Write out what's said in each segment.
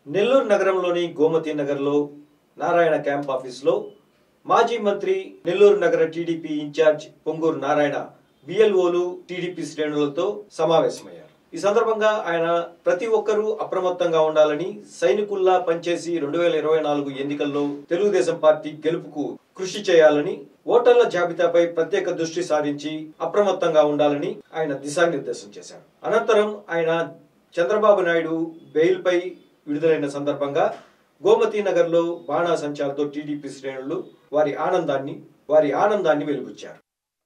నెల్లూరు నగరంలోని గోమతి నగర్లో నారాయణ క్యాంప్ ఆఫీస్లో మాజీ మంత్రి నెల్లూరు నగర టీడీపీ ఇన్ఛార్జ్ పొంగూరు నారాయణ బిఎల్ఓలు టీడీపీ శ్రేణులతో సమావేశమయ్యారు ఈ సందర్భంగా ఆయన ప్రతి ఒక్కరూ అప్రమత్తంగా ఉండాలని సైనికుల్లా పనిచేసి రెండు వేల ఇరవై నాలుగు ఎన్నికల్లో తెలుగుదేశం పార్టీ గెలుపుకు కృషి చేయాలని ఓటర్ల జాబితాపై ప్రత్యేక దృష్టి సారించి అప్రమత్తంగా ఉండాలని ఆయన దిశానిర్దేశం చేశారు అనంతరం ఆయన చంద్రబాబు నాయుడు బెయిల్ పై విడుదలైన సందర్భంగా గోమతి నగర్ లో బాణాసంచాలతో టీడీపీ శ్రేణులు వారి ఆనందాన్ని వారి ఆనందాన్ని వెలుబుచ్చారు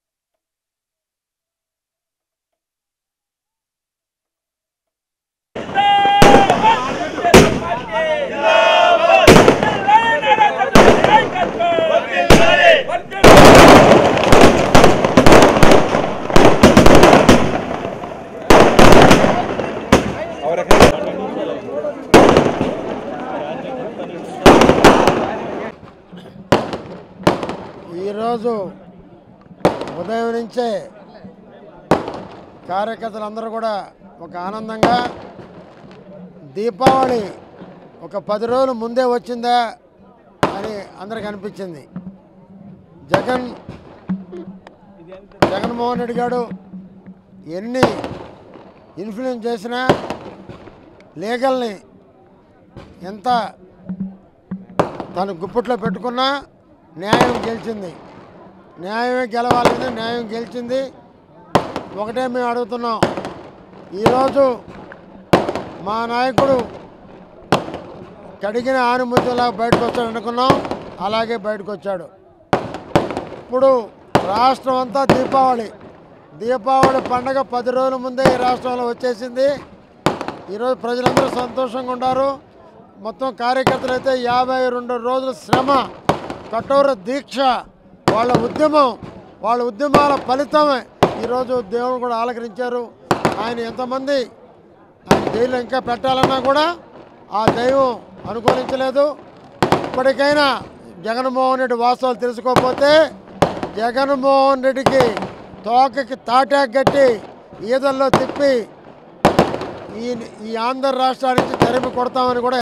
ఈరోజు ఉదయం నుంచే కార్యకర్తలందరూ కూడా ఒక ఆనందంగా దీపావళి ఒక పది రోజులు ముందే వచ్చిందా అని అందరికి అనిపించింది జగన్ జగన్మోహన్ రెడ్డి గారు ఎన్ని ఇన్ఫ్లుయెన్స్ చేసినా లీగల్ని ఎంత తను గుప్పట్లో పెట్టుకున్నా న్యాయం గెలిచింది న్యాయమే గెలవాలని న్యాయం గెలిచింది ఒకటే మేము అడుగుతున్నాం ఈరోజు మా నాయకుడు కడిగిన ఆనుమతిలా బయటకు వచ్చాడు అనుకున్నాం అలాగే బయటకు వచ్చాడు ఇప్పుడు రాష్ట్రం అంతా దీపావళి దీపావళి పండగ పది రోజుల ముందే ఈ రాష్ట్రంలో వచ్చేసింది ఈరోజు ప్రజలందరూ సంతోషంగా ఉన్నారు మొత్తం కార్యకర్తలు అయితే యాభై రెండు రోజుల శ్రమ కఠోర దీక్ష వాళ్ళ ఉద్యమం వాళ్ళ ఉద్యమాల ఫలితమే ఈరోజు దేవుడు కూడా ఆలకరించారు ఆయన ఎంతమంది ఆయన జైల్లో ఇంకా పెట్టాలన్నా కూడా ఆ దైవం అనుకూలించలేదు ఇప్పటికైనా జగన్మోహన్ రెడ్డి వాస్తవాలు తెలుసుకోకపోతే జగన్మోహన్ రెడ్డికి తోకకి తాటాకు కట్టి ఈదల్లో తిప్పి ఈ ఈ ఆంధ్ర రాష్ట్రానికి తరిమి కొడతామని కూడా